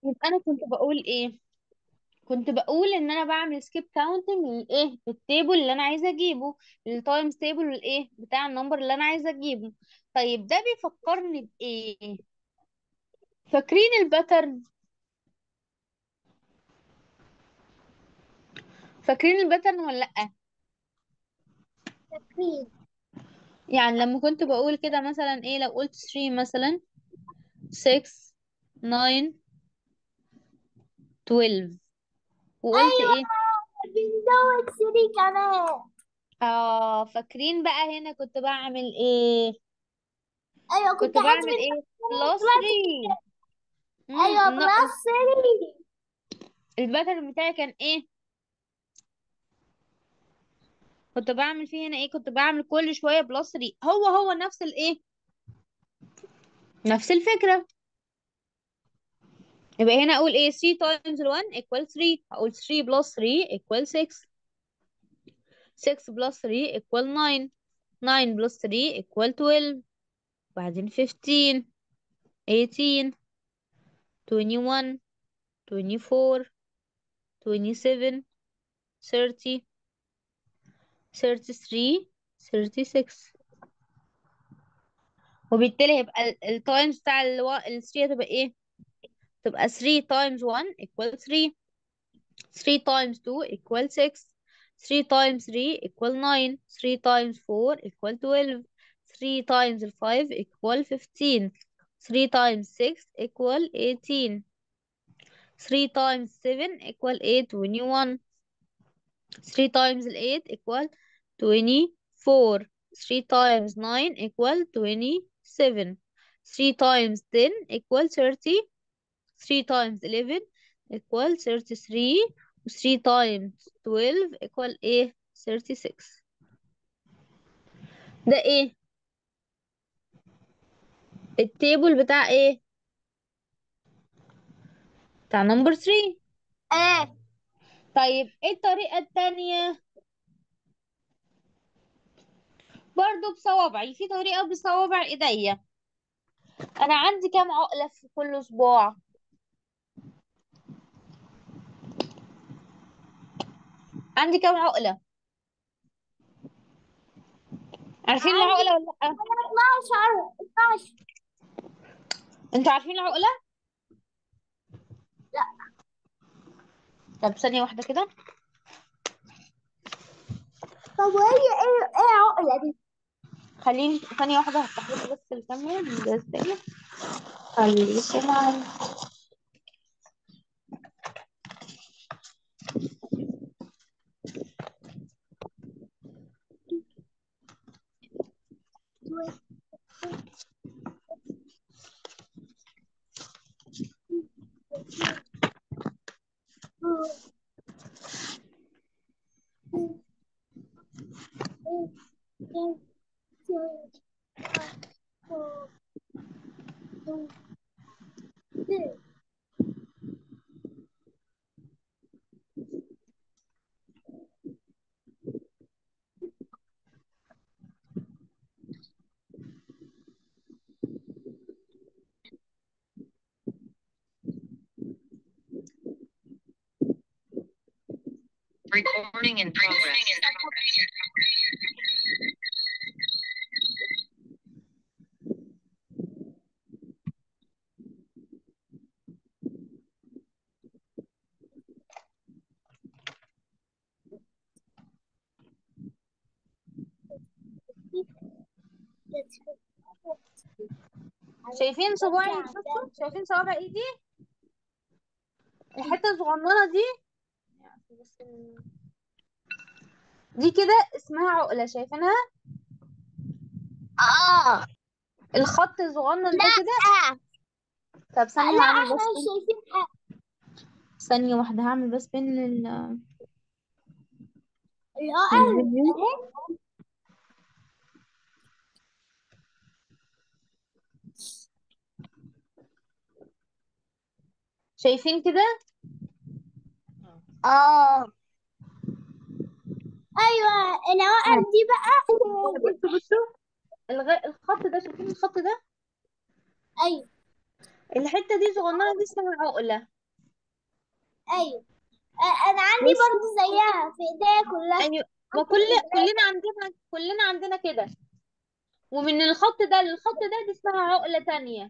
يبقى انا كنت بقول ايه كنت بقول ان انا بعمل سكيب كاونتنج للايه للتيبل اللي انا عايزه اجيبه التايمز تيبل والايه بتاع النمبر اللي انا عايزه اجيبه طيب ده بيفكرني بايه فاكرين الباترن فاكرين الباترن ولا لا فاكرين يعني لما كنت بقول كده مثلا ايه لو قلت 3 مثلا 6 9 12 وقلت ايوه ايه بنزود 3 كمان اه فاكرين بقى هنا كنت بعمل ايه ايوه كنت كنت حاسب بعمل ايه بلس 3 ايوه امم بلس 3 الباترن بتاعي كان ايه كنت بعمل فيه هنا ايه كنت بعمل كل شويه بلس 3 هو هو نفس الايه نفس الفكره يبقى هنا اقول ايه 3 times 1 equal 3 اقول 3 plus 3 equal 6 6 plus 3 equal 9 9 plus 3 equal 12 بعدين 15 18 21 24 27 30 33 36 وبالتالي هيبقى التايمز بتاع ال 3 هتبقى ايه تبقى 3 times 1 equal 3 3 times 2 equal 6 3 times 3 equal 9 3 times 4 equal 12 3 times 5 equal 15 3 times 6 equal 18 3 times 7 equal 8 21 3 times 8 equal 24 3 times 9 equal 27 3 times 10 equal 30 3 times 11 equal 33 و 3 times 12 equal ايه 36 ده ايه التيبل بتاع ايه بتاع نمبر 3 ايه طيب ايه الطريقة التانية برضو بصوابعي في طريقة بصوابع ايديا انا عندي كام عقلة في كل صباع عندي كام عقلة عارفين عندي العقلة ولا لأ 12 12 انتوا عارفين العقلة لا طب ثانية واحدة كده طب وهي ايه ايه عقلة دي خليني ثانية واحدة هفتح لكم بس الكاميرا من الجهاز تاني خليكم معايا Recording in progress. شايفين صباعي بصوا شايفين صوابع ايدي الحتة الصغننة دي دي كده اسمها عقلة شايفينها اه الخط الصغنن ده كده لا طب ثانية لا هعمل احنا بس مش شايفين حاجة ثانية واحدة هعمل بس بين لل العقل للفيديو اهي شايفين كده اه ايوه العقل دي بقى بصوا بصوا الغ... الخط ده شايفين الخط ده ايوه الحتة دي صغننة دي اسمها عقلة ايوه آه، انا عندي بصي برضه زيها في ايديا كلها ايوه ما كل كلنا عندنا كلنا عندنا كده ومن الخط ده للخط ده دي اسمها عقلة تانية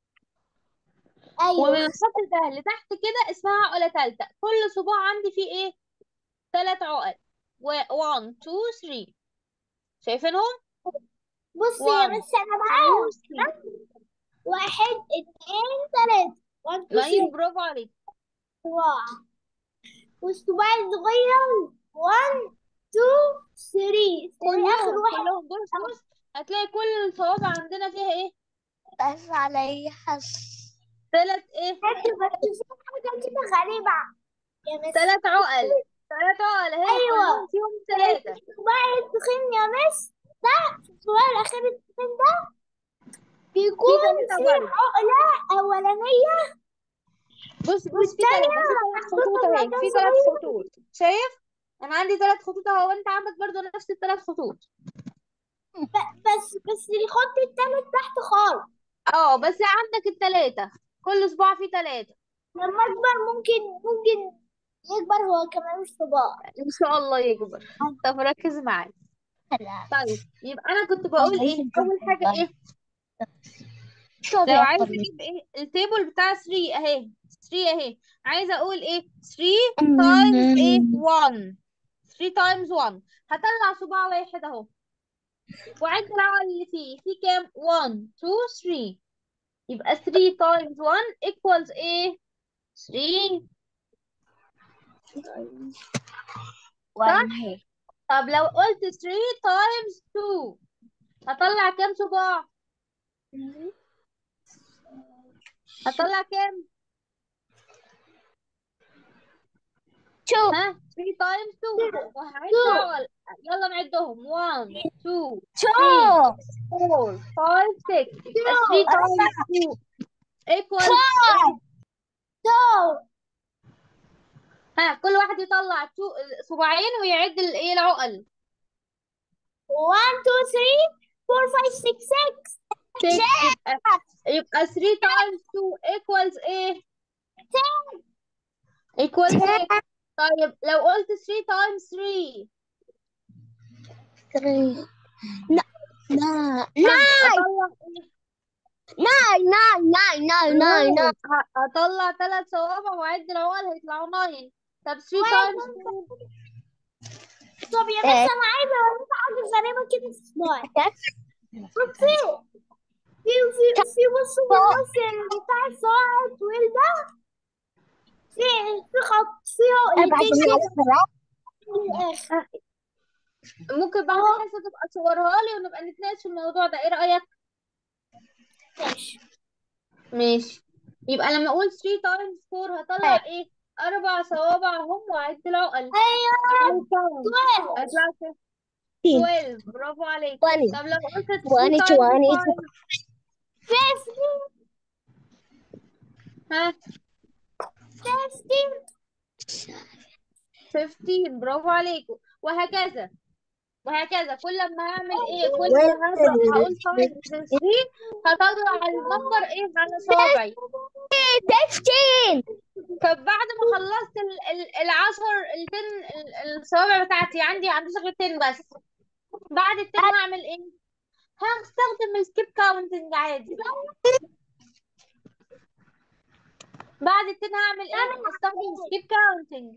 ومن ايوه الخط ده لتحت كده اسمها عقلة تالتة كل صباع عندي فيه ايه ثلاث عقل و 1 2 3 شايفينهم بصي يا 1 مس انا معاهم 2 3 واحد اتنين تلاتة وان تو طيب ثري برافو عليك صباع والصباع الصغير وان تو ثري ثري اخر كلهم واحد كلهم بص بص هتلاقي كل الصوابع عندنا فيها ايه بس علي حس ثلاث ايه بس في حاجة كده غريبة يا مس ثلاث عقل ثلاث عقل اهي ايوه كلهم فيهم ثلاثة الصباع التخين يا مس ده الصباع الأخير التخين ده في بيكون ثلاثة فيه برضه عقلة أولانية بص بص في والتانية ثلاثة في ثلاث خطوط محطوطة اهي مكان في ثلاث صغير خطوط شايف انا عندي ثلاث خطوط اهو وانت عندك برضو نفس الثلاث خطوط ب- بس بس الخط التالت تحت خالص اه بس عندك الثلاثة كل صباع فيه ثلاثة لما أكبر ممكن ممكن يكبر هو كمان الصباع ان شاء الله يكبر طب ركز معايا طيب يبقى انا كنت بقول ايه اول حاجة ايه لو عايز اجيب ايه التيبل بتاع 3 اهي 3 اهي عايزه اقول ايه 3 تايمز ايه 1 3 تايمز 1 هطلع صباع واحد اهو وعد العقل اللي فيه في كام 1 2 3 يبقى 3 تايمز 1 equals ايه 3 صح طب لو قلت 3 تايمز 2 هطلع كام صباع هطلع كام شوف ها 3 تايمز 2 وهعد عقل يلا نعدهم 1 2 شوف 4 5 6 يبقى 3 تايمز 2 equals شوف ها كل واحد يطلع تو- صباعين ويعد الايه العقل 1 2 3 4 5 6 6 6 يبقى يبقى 3 times 2 equals ايه equals ايه طيب لو قلت 3 times 3 لا لا اطلع ايه ناي ناي ناي ناي ناي ناي ه- هطلع ثلاث صوابع واعد العقل هيطلعوا 9 طب 3 times 2 طب يا بس انا عايزه اوريك حاجه غريبه كده في صباعي بصي في في في بصوا في النص بتاع الصباع الطويل ده في في خط في عقلتين كده في الاخر ممكن بعد الحصه تبقى تصورها لي ونبقى نتناقش في الموضوع ده ايه رأيك ماشي ماشي يبقى لما اقول 3 times 4 هطلع ايه اربع صوابع هم واعد العقل ايوه 12 هيطلع كام 12 برافو عليك 20 طب لو قلت 3 20 times 20 five، 50 ها 50 15 برافو عليك وهكذا وهكذا كل ما هعمل ايه كل ما هضرب هقول times 3 هطلع النمبر ايه على صوابعي 15 طب بعد ما خلصت ال ال العشر التن ال- الصوابع بتاعتي عندي عندي غير 10 بس بعد التن هعمل ايه؟ هستخدم السكيب كاونتنج عادي بعد التن هعمل ايه؟ هستخدم السكيب كاونتنج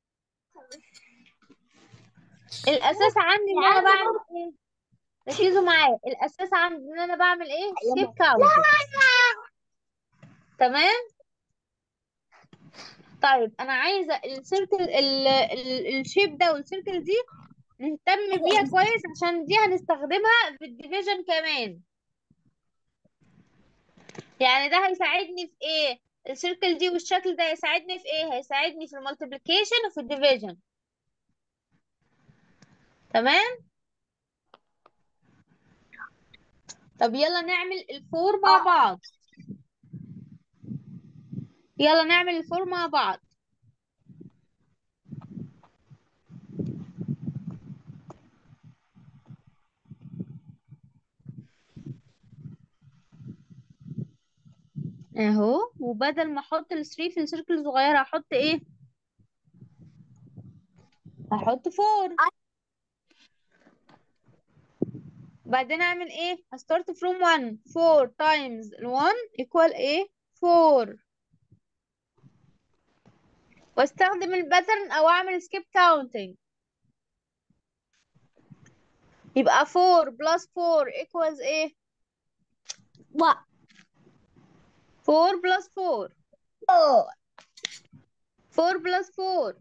الاساس عندي ان انا بعمل ايه؟ ركزوا معايا الاساس عندي ان انا بعمل ايه؟ سكيب كاونتنج تمام؟ طيب انا عايزه السيركل ال- ال- الشيب ده والسيركل دي نهتم بيها كويس عشان دي هنستخدمها في الديفيجن كمان يعني ده هيساعدني في ايه السيركل دي والشكل ده هيساعدني في ايه هيساعدني في المالتيبليكيشن وفي الديفيجن تمام طب يلا نعمل الفور مع بعض يلا نعمل الفور مع بعض اهو وبدل ما احط ال 3 في السيركل الصغيره احط ايه هحط 4 بعدين اعمل ايه هستارت from 1 4 times ال 1 equal ايه 4 واستخدم الباترن او اعمل skip counting يبقى 4 plus 4 equals ايه What? 4 plus 4 Oh. 4 plus 4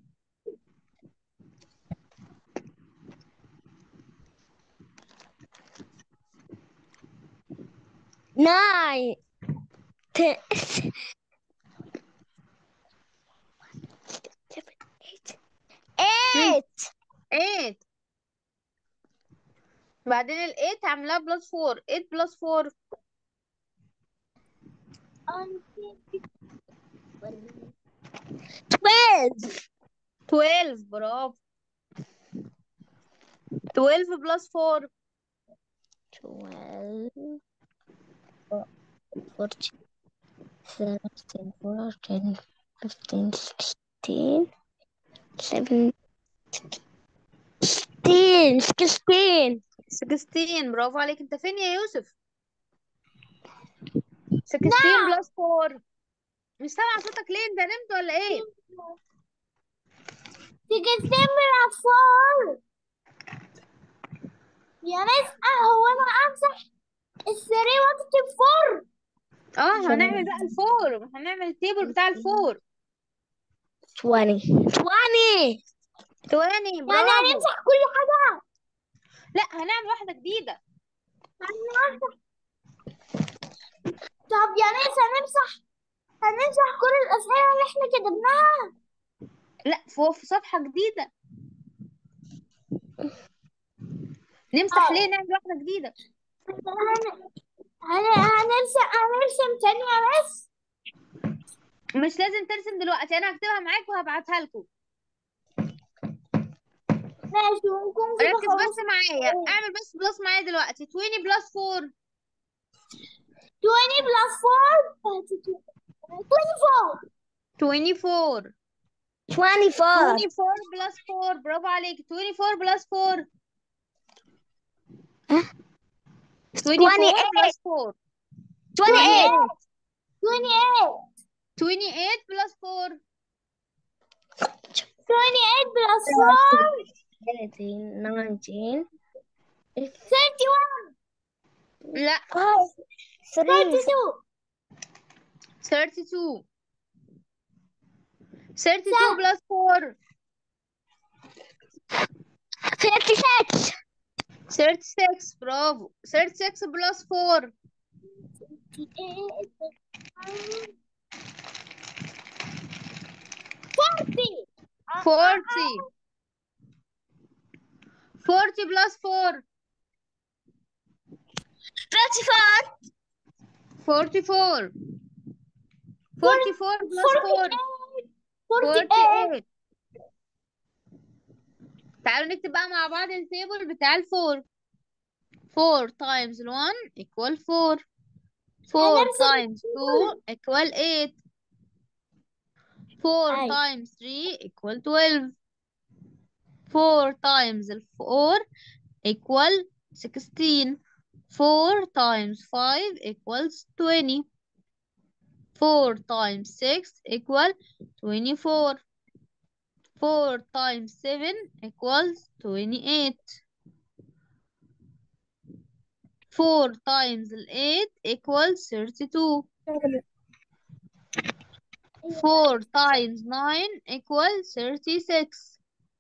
Nine. Ten. Seven, eight. Eight. 8 بعدين ال 8 هعملها بلس 4 8 بلس 4 Twelve. 12 برافو 12 بلس 4 Twelve. Fourteen. Thirteen. Fourteen. Fifteen. Sixteen. Seventeen. Sixteen. Sixteen. 16 برافو عليك انت فين يا يوسف 16 بلس 4 مش سامع صوتك ليه انت نمت ولا ايه Sixteen plus four. يا ناس هو انا امسح الثري واكتب فور اه هنعمل بقى الفور هنعمل التيبل بتاع الفور 20 20 20 يعني برافو هنمسح كل حاجة لا هنعمل واحدة جديدة هنمسح طب يا ناس هنمسح هنمسح كل الأسئلة اللي احنا كتبناها لا فوق في صفحة جديدة نمسح آه. ليه نعمل واحدة جديدة هن... هن... هنرسم هنرسم تاني يا ناس مش لازم ترسم دلوقتي انا هكتبها معاك وهبعتها لكم ماشي ونكون كده ركز بس خلصنا معايا اعمل بس بلس معايا دلوقتي 20 بلس 4 20 plus 4 24 24 24 24 بلس 4 برافو عليك 24 بلس 4 24 بلس 4 28 28 28 بلس 4 28 plus 4 19 31 لا 32 32 32 بلس 4 36 36 برافو 36 بلس 4 40 40 40 بلس 4 34 44 44 بلس 4 48 48 تعالوا نكتب بقى مع بعض التيبل بتاع الفور 4 times 1 equal 4 4 هنرسم times 2 equal 8 4 أيوة. times 3 equal 12 4 times 4 equal 16 4 times 5 equals 20 4 times 6 equal 24 4 times 7 equals 28 4 times 8 equals 32 4 times 9 equals 36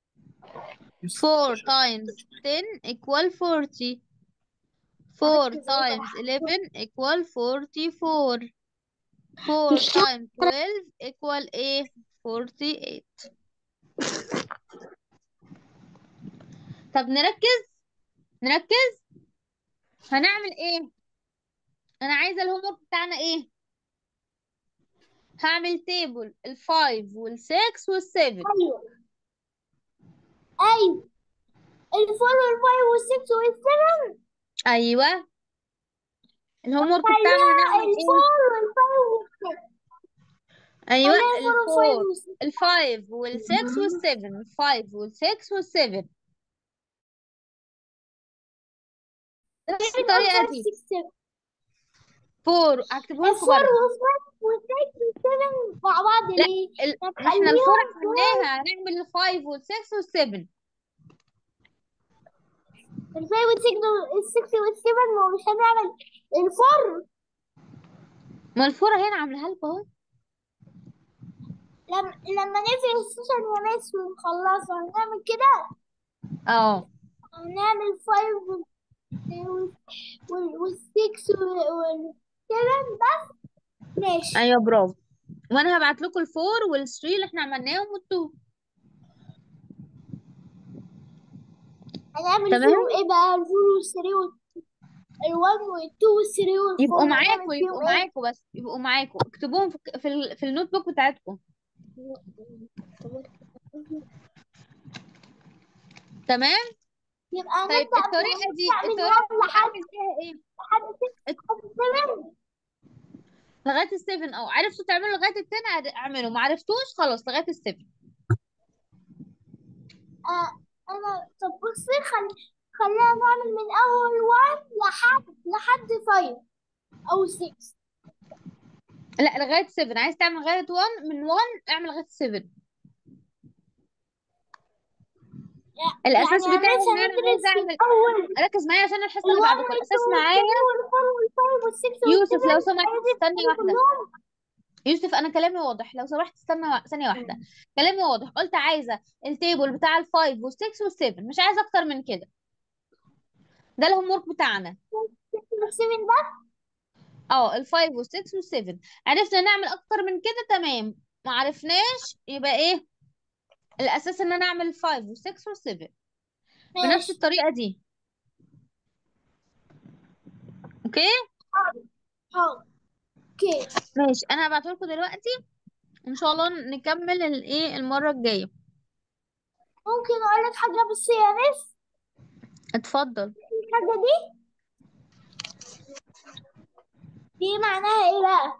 4 times 10 equal 40 4 times 11 equal 44 4 times 12 equal ايه 48 طب نركز نركز هنعمل ايه انا عايزه الهوم ورك بتاعنا ايه هعمل تيبل الفايف والسكس والسيفن ايوه ايوه الفور والفايف والسكس والسبن ايوه الهوم ورك بتاعنا خليها هنعمل ايه الفور والفايف والسكس ايوه خليها الفور والفايف الفور والسكس الفايف والسكس والسفن الفايف والسكس والسفن نفس سفن الطريقة فايف دي سكس سفن فور هكتبهم لكم الفور برضه والفايف والسكس والسفن مع بعض لا ليه؟ ال... طب ما احنا الفور خليهم فور عملناها هنعمل الفايف والسكس والسفن الفايف والسكس والسكس والسفن ما مش هنعمل الفور ما الفور هنا عاملاها لكم اهو لما لما نقفل السيشن يا مس ونخلصها هنعمل كده اه هنعمل فايف وال وال- والسكس وال- والسفن بس ماشي ايوه برافو وانا هبعت لكم الفور والثري اللي احنا عملناهم والتو هنعمل تمام فيهم ايه بقى الفور والثري وال الوان والتو والثري والفور يبقوا هنعمل معاكم فيهم يبقوا ايه؟ معاكم بس يبقوا معاكم اكتبوهم في في, ال... في النوت بوك بتاعتكم تمام يبقى طيب نبدأ الطريقة دي نبدأ من الطريقة وان دي لحد اعمل فيها ايه لحد ست لحد سفن لغاية السفن او عرفتوا تعملوا لغاية التن اعد- اعملوا ما عرفتوش خلاص لغاية السفن آه انا طب بصي خل... خلينا نعمل من اول وان لحد لحد فايف او سكس لا لغاية 7 عايز تعمل لغاية 1 من 1 اعمل لغاية 7 الأساس يعني بتاعي مش إن أنا هندرس عايزة في أعمل الاول ركز معايا عشان الحصة اللي الوان بعدكم والتو الأساس معايا والثري والفور والفايف والسكس يوسف لو والسفن سمحت عايز استني واحدة كلهم يوسف أنا كلامي واضح لو سمحت استنى وا- ثانية واحدة كلامي واضح قلت عايزة التيبل بتاع الفايف والسكس والسفن مش عايزة أكتر من كده ده الهوم ورك بتاعنا والسفن بس اه الفايف والسكس والسفن عرفنا نعمل أكتر من كده تمام ما عرفناش يبقى إيه الأساس إن أنا أعمل الفايف والسكس والسفن بنفس ماشي الطريقة دي أوكي حاضر حاضر اوكي ماشي انا هبعته لكم دلوقتي ان شاء الله نكمل الايه المره الجايه ممكن اقول لك حاجه بس يا مس اتفضل الحاجه دي دي معناها ايه بقى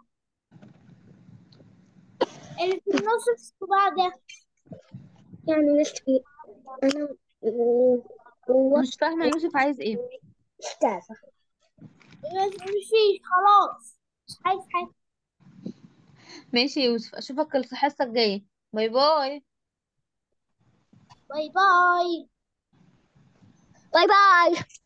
اللي في النص الصباع ده يعني نسبي أنا و مش فاهمه يوسف عايز ايه أستاذة بس مفيش خلاص مش عايز حاجه ماشي يا يوسف اشوفك الحصه الجايه باي باي باي باي باي باي